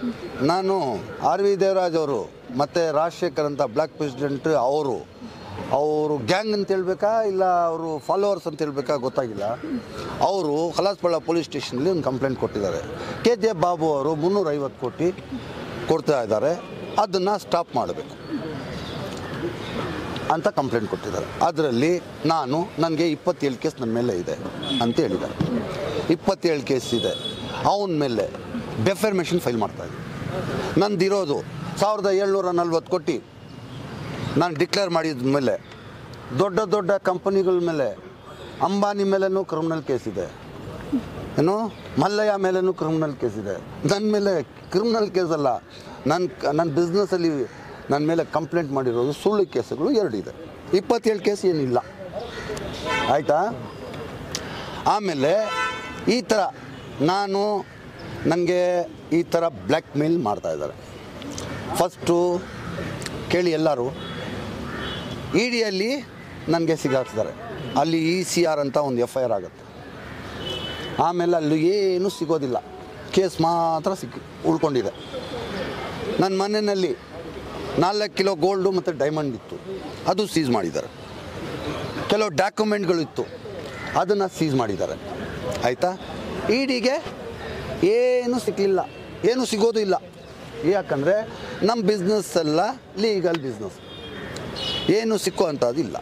ನಾನು R V Devaraj ಅವರು ಮತ್ತು ರಾಜಶೇಖರ್ ಅಂತ ಬ್ಲ್ಯಾಕ್ ಪ್ರೆಸಿಡೆಂಟ್ ಅವರು ಅವರು ಗ್ಯಾಂಗ್ ಅಂತ ಹೇಳ್ಬೇಕಾ ಇಲ್ಲ ಅವರು ಫಾಲೋವರ್ಸ್ ಅಂತ ಹೇಳ್ಬೇಕಾ ಗೊತ್ತಾಗಿಲ್ಲ ಅವರು ಕಲಾಸ್ಪಳ್ಳ ಪೊಲೀಸ್ ಸ್ಟೇಷನಲ್ಲಿ ಒಂದು ಕಂಪ್ಲೇಂಟ್ ಕೊಟ್ಟಿದ್ದಾರೆ ಕೆ ಜೆ ಬಾಬು ಅವರು ಮುನ್ನೂರೈವತ್ತು ಕೋಟಿ ಕೊಡ್ತಾ ಇದ್ದಾರೆ ಅದನ್ನು ಸ್ಟಾಪ್ ಮಾಡಬೇಕು ಅಂತ ಕಂಪ್ಲೇಂಟ್ ಕೊಟ್ಟಿದ್ದಾರೆ ಅದರಲ್ಲಿ ನಾನು ನನಗೆ ಇಪ್ಪತ್ತೇಳು ಕೇಸ್ ನನ್ನ ಮೇಲೆ ಇದೆ ಅಂತ ಹೇಳಿದ್ದಾರೆ ಇಪ್ಪತ್ತೇಳು ಕೇಸ್ ಇದೆ ಅವನ ಮೇಲೆ ಡೆಫರ್ಮೇಷನ್ ಫೈಲ್ ಮಾಡ್ತಾಯಿದ್ದೆ ನಂದಿರೋದು ಸಾವಿರದ ಏಳ್ನೂರ ನಲ್ವತ್ತು ಕೋಟಿ ನಾನು ಡಿಕ್ಲೇರ್ ಮಾಡಿದ ಮೇಲೆ ದೊಡ್ಡ ದೊಡ್ಡ ಕಂಪನಿಗಳ ಮೇಲೆ ಅಂಬಾನಿ ಮೇಲೂ ಕ್ರಿಮಿನಲ್ ಕೇಸ್ ಇದೆ ಏನು ಮಲ್ಲಯ್ಯ ಮೇಲೂ ಕ್ರಿಮಿನಲ್ ಕೇಸ್ ಇದೆ ನನ್ನ ಮೇಲೆ ಕ್ರಿಮಿನಲ್ ಕೇಸ್ ಅಲ್ಲ ನನ್ನ ನನ್ನ ಬಿಸ್ನೆಸ್ಸಲ್ಲಿ ನನ್ನ ಮೇಲೆ ಕಂಪ್ಲೇಂಟ್ ಮಾಡಿರೋದು ಸುಳ್ಳು ಕೇಸುಗಳು ಎರಡಿದೆ ಇಪ್ಪತ್ತೇಳು ಕೇಸ್ ಏನಿಲ್ಲ ಆಯಿತಾ ಆಮೇಲೆ ಈ ಥರ ನಾನು ನನಗೆ ಈ ಥರ ಬ್ಲ್ಯಾಕ್ ಮೇಲ್ ಮಾಡ್ತಾ ಇದ್ದಾರೆ ಫಸ್ಟು ಕೇಳಿ ಎಲ್ಲರೂ ಇ ಡಿಯಲ್ಲಿ ನನಗೆ ಸಿಗಾಕ್ಸಿದ್ದಾರೆ ಅಲ್ಲಿ ಇ ಸಿ ಆರ್ ಅಂತ ಒಂದು ಎಫ್ ಐ ಆರ್ ಆಗುತ್ತೆ ಆಮೇಲೆ ಅಲ್ಲಿ ಏನೂ ಸಿಗೋದಿಲ್ಲ ಕೇಸ್ ಮಾತ್ರ ಸಿಕ್ಕಿ ಉಳ್ಕೊಂಡಿದೆ ನನ್ನ ಮನೆಯಲ್ಲಿ ನಾಲ್ಕು ಕಿಲೋ ಗೋಲ್ಡು ಮತ್ತು ಡೈಮಂಡ್ ಇತ್ತು ಅದು ಸೀಸ್ ಮಾಡಿದ್ದಾರೆ ಕೆಲವು ಡಾಕ್ಯುಮೆಂಟ್ಗಳಿತ್ತು ಅದನ್ನು ಸೀಸ್ ಮಾಡಿದ್ದಾರೆ ಆಯಿತಾ ಇಡಿಗೆ ಏನೂ ಸಿಕ್ಕಲಿಲ್ಲ ಏನೂ ಸಿಗೋದು ಇಲ್ಲ ಯಾಕಂದರೆ ನಮ್ಮ ಬಿಸ್ನೆಸ್ ಎಲ್ಲ ಲೀಗಲ್ ಬಿಸ್ನೆಸ್ ಏನು ಸಿಕ್ಕೋ ಅಂಥದ್ದು ಇಲ್ಲ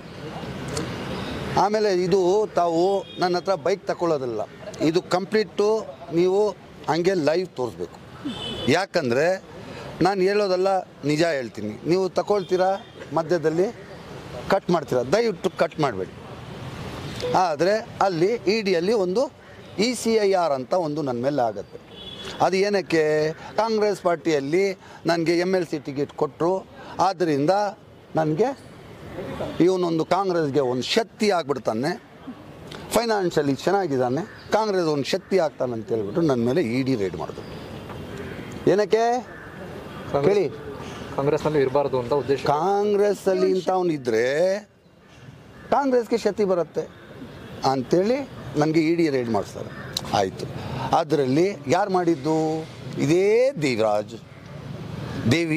ಆಮೇಲೆ ಇದು ತಾವು ನನ್ನ ಹತ್ರ ಬೈಕ್ ತಗೊಳ್ಳೋದಿಲ್ಲ ಇದು ಕಂಪ್ಲೀಟು ನೀವು ಹಂಗೆ ಲೈವ್ ತೋರಿಸ್ಬೇಕು ಯಾಕಂದರೆ ನಾನು ಹೇಳೋದೆಲ್ಲ ನಿಜ ಹೇಳ್ತೀನಿ ನೀವು ತಗೊಳ್ತೀರಾ ಮಧ್ಯದಲ್ಲಿ ಕಟ್ ಮಾಡ್ತೀರಾ ದಯವಿಟ್ಟು ಕಟ್ ಮಾಡಬೇಡಿ ಆದರೆ ಅಲ್ಲಿ ಇ ಡಿಯಲ್ಲಿ ಒಂದು ಇ ಸಿ ಐ ಆರ್ ಅಂತ ಒಂದು ನನ್ನ ಮೇಲೆ ಆಗುತ್ತೆ ಅದು ಏನಕ್ಕೆ ಕಾಂಗ್ರೆಸ್ ಪಾರ್ಟಿಯಲ್ಲಿ ನನಗೆ ಎಮ್ ಎಲ್ ಸಿ ಟಿಕೆಟ್ ಕೊಟ್ಟರು ಆದ್ದರಿಂದ ನನಗೆ ಇವನೊಂದು ಕಾಂಗ್ರೆಸ್ಗೆ ಒಂದು ಶಕ್ತಿ ಆಗ್ಬಿಡ್ತಾನೆ ಫೈನಾನ್ಷಿಯಲಿ ಚೆನ್ನಾಗಿದ್ದಾನೆ ಕಾಂಗ್ರೆಸ್ ಒಂದು ಶಕ್ತಿ ಆಗ್ತಾನೆ ಅಂತ ಹೇಳ್ಬಿಟ್ಟು ನನ್ನ ಮೇಲೆ ಇ ಡಿ ರೇಡ್ ಮಾಡಿದ್ರು ಏನಕ್ಕೆ ಕೇಳಿ ಕಾಂಗ್ರೆಸ್ನಲ್ಲಿ ಇರಬಾರ್ದು ಅಂತ ಉದ್ದೇಶ ಕಾಂಗ್ರೆಸ್ಸಲ್ಲಿ ಇಂಥವನಿದ್ರೆ ಕಾಂಗ್ರೆಸ್ಗೆ ಶಕ್ತಿ ಬರುತ್ತೆ ಅಂಥೇಳಿ ನನಗೆ ಇ ಡಿ ರೇಡ್ ಮಾಡಿಸ್ತಾರೆ ಆಯಿತು ಅದರಲ್ಲಿ ಯಾರು ಮಾಡಿದ್ದು ಇದೇ ದೇವರಾಜ್ ದೇವಿ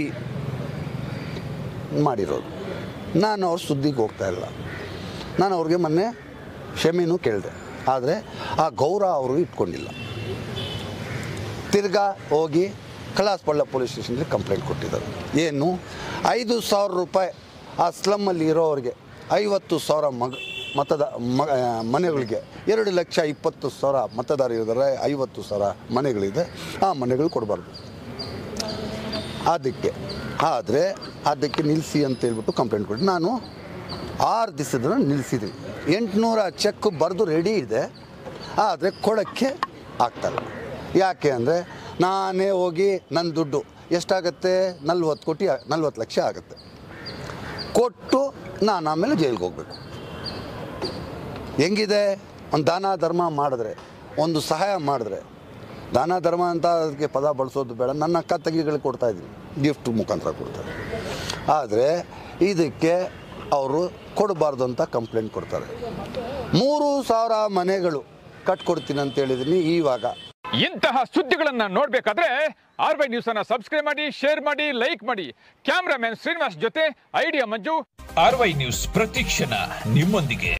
ಮಾಡಿರೋದು ನಾನು ಅವ್ರ ಸುದ್ದಿಗೆ ಹೋಗ್ತಾ ಇಲ್ಲ ನಾನು ಅವ್ರಿಗೆ ಮೊನ್ನೆ ಕ್ಷಮೆನೂ ಕೇಳಿದೆ ಆದರೆ ಆ ಗೌರವ ಅವರು ಇಟ್ಕೊಂಡಿಲ್ಲ ತಿರ್ಗಾ ಹೋಗಿ ಕಲಾಸ್ಪಳ್ಳ ಪೊಲೀಸ್ ಸ್ಟೇಷನಲ್ಲಿ ಕಂಪ್ಲೇಂಟ್ ಕೊಟ್ಟಿದ್ದಾರೆ ಏನು ಐದು ಸಾವಿರ ರೂಪಾಯಿ ಆ ಸ್ಲಮ್ಮಲ್ಲಿ ಇರೋರಿಗೆ ಐವತ್ತು ಸಾವಿರ ಮಗ ಮತದ ಮ ಮನೆಗಳಿಗೆ ಎರಡು ಲಕ್ಷ ಇಪ್ಪತ್ತು ಸಾವಿರ ಮತದಾರ ಇದ್ದಾರೆ ಐವತ್ತು ಸಾವಿರ ಮನೆಗಳಿದೆ ಆ ಮನೆಗಳು ಕೊಡಬಾರ್ದು ಅದಕ್ಕೆ ಆದರೆ ಅದಕ್ಕೆ ನಿಲ್ಲಿಸಿ ಅಂತ ಹೇಳ್ಬಿಟ್ಟು ಕಂಪ್ಲೇಂಟ್ ಕೊಟ್ಟು ನಾನು ಆರು ದಿವಸದ ನಿಲ್ಲಿಸಿದ್ದೀನಿ ಎಂಟುನೂರ ಚೆಕ್ ಬರೆದು ರೆಡಿ ಇದೆ ಆದರೆ ಕೊಡೋಕ್ಕೆ ಆಗ್ತಾಯಿಲ್ಲ ಯಾಕೆ ಅಂದರೆ ನಾನೇ ಹೋಗಿ ನನ್ನ ದುಡ್ಡು ಎಷ್ಟಾಗತ್ತೆ ನಲ್ವತ್ತು ಕೋಟಿ ನಲ್ವತ್ತು ಲಕ್ಷ ಆಗುತ್ತೆ ಕೊಟ್ಟು ನಾನು ಆಮೇಲೆ ಜೈಲಿಗೆ ಹೋಗಬೇಕು ಹೆಂಗಿದೆ ಒಂದು ದಾನ ಧರ್ಮ ಮಾಡಿದ್ರೆ ಒಂದು ಸಹಾಯ ಮಾಡಿದ್ರೆ ದಾನ ಧರ್ಮ ಅಂತ ಅದಕ್ಕೆ ಪದ ಬಳಸೋದು ಬೇಡ ನನ್ನ ಅಕ್ಕ ತಂಗಿಗಳಿಗೆ ಕೊಡ್ತಾ ಇದ್ದೀನಿ ಗಿಫ್ಟ್ ಮುಖಾಂತರ ಕೊಡ್ತಾರೆ ಆದರೆ ಇದಕ್ಕೆ ಅವರು ಕೊಡಬಾರ್ದು ಅಂತ ಕಂಪ್ಲೇಂಟ್ ಕೊಡ್ತಾರೆ ಮೂರು ಸಾವಿರ ಮನೆಗಳು ಕಟ್ಕೊಡ್ತೀನಿ ಅಂತ ಹೇಳಿದ್ದೀನಿ ಇವಾಗ ಇಂತಹ ಸುದ್ದಿಗಳನ್ನ ನೋಡ್ಬೇಕಾದ್ರೆ ಆರ್ ವೈ ನ್ಯೂಸ್ ಅನ್ನ ಸಬ್ಸ್ಕ್ರೈಬ್ ಮಾಡಿ ಶೇರ್ ಮಾಡಿ ಲೈಕ್ ಮಾಡಿ ಕ್ಯಾಮ್ರಾಮನ್ ಶ್ರೀನಿವಾಸ್ ಜೊತೆ ಐಡಿಯಾ ಮಂಜು ಆರ್ವೈ ನ್ಯೂಸ್ ಪ್ರತಿಕ್ಷಣ ನಿಮ್ಮೊಂದಿಗೆ